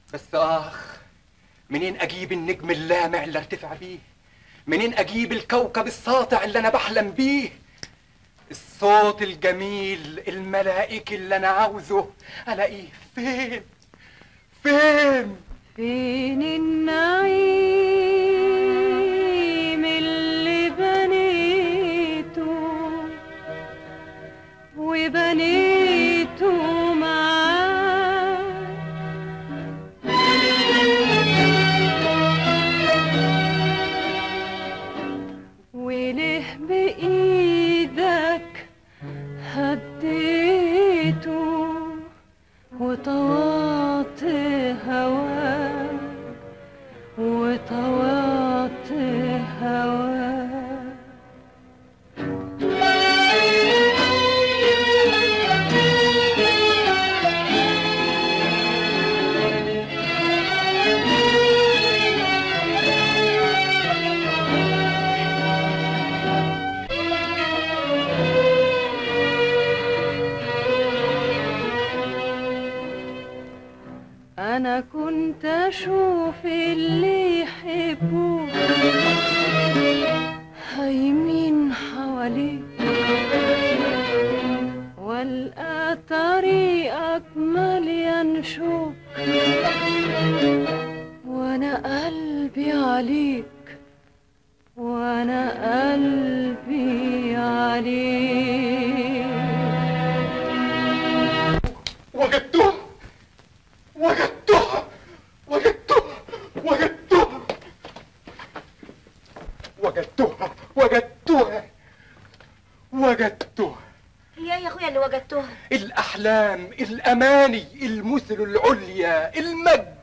بس اخ منين اجيب النجم اللامع اللي ارتفع بيه منين اجيب الكوكب الساطع اللي انا بحلم بيه الصوت الجميل الملائكي اللي انا عاوزه الاقيه فين فين فين النعيم اللي بنيته وبنيته معاك وليه بإيدك هديته وطوعت هواك وطوعت هواك أنا كنت أشوف اللي يحبوك هايمين حواليك والقى طريقك مليان شوك وأنا قلبي عليك وأنا قلبي عليك وجدتها وجدتها وجدتها وجدتها وجدتها وجدتها وجدتها هي يا اخويا اللي وجدتوها الأحلام الأماني المثل العليا المجد